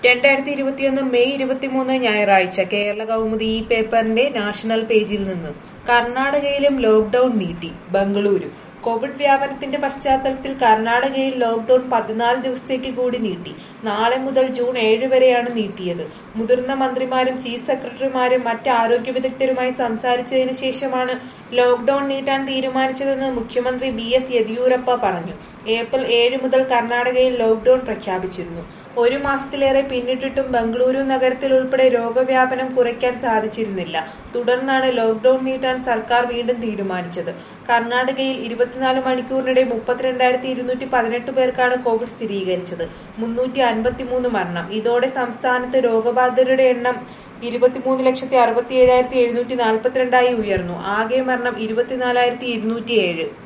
രണ്ടായിരത്തി ഇരുപത്തിയൊന്ന് മെയ് ഇരുപത്തിമൂന്ന് ഞായറാഴ്ച കേരള കൗമുദി ഈ പേപ്പറിന്റെ നാഷണൽ പേജിൽ നിന്ന് കർണാടകയിലും ലോക്ഡൌൺ നീട്ടി ബംഗളൂരു കോവിഡ് വ്യാപനത്തിന്റെ പശ്ചാത്തലത്തിൽ കർണാടകയിൽ ലോക്ഡൌൺ പതിനാല് ദിവസത്തേക്ക് കൂടി നീട്ടി നാളെ മുതൽ ജൂൺ ഏഴ് വരെയാണ് നീട്ടിയത് മുതിർന്ന മന്ത്രിമാരും ചീഫ് സെക്രട്ടറിമാരും മറ്റ് ആരോഗ്യ വിദഗ്ധരുമായി സംസാരിച്ചതിന് ശേഷമാണ് ലോക്ഡൌൺ നീട്ടാൻ തീരുമാനിച്ചതെന്ന് മുഖ്യമന്ത്രി ബി എസ് യെദിയൂരപ്പ പറഞ്ഞു ഏപ്രിൽ ഏഴ് മുതൽ കർണാടകയിൽ ലോക്ഡൌൺ പ്രഖ്യാപിച്ചിരുന്നു ഒരു മാസത്തിലേറെ പിന്നിട്ടിട്ടും ബംഗളൂരു നഗരത്തിൽ ഉൾപ്പെടെ രോഗവ്യാപനം കുറയ്ക്കാൻ സാധിച്ചിരുന്നില്ല തുടർന്നാണ് ലോക്ഡൌൺ നീട്ടാൻ സർക്കാർ വീണ്ടും തീരുമാനിച്ചത് കർണാടകയിൽ ഇരുപത്തിനാല് മണിക്കൂറിനിടെ മുപ്പത്തിരണ്ടായിരത്തി ഇരുന്നൂറ്റി പതിനെട്ട് പേർക്കാണ് കോവിഡ് സ്ഥിരീകരിച്ചത് മുന്നൂറ്റി അൻപത്തിമൂന്ന് മരണം ഇതോടെ സംസ്ഥാനത്ത് രോഗബാധിതരുടെ എണ്ണം ഇരുപത്തിമൂന്ന് ലക്ഷത്തി അറുപത്തി ഏഴായിരത്തി എഴുന്നൂറ്റി നാൽപ്പത്തിരണ്ടായി ഉയർന്നു ആകെ മരണം ഇരുപത്തിനാലായിരത്തി ഇരുന്നൂറ്റി ഏഴ്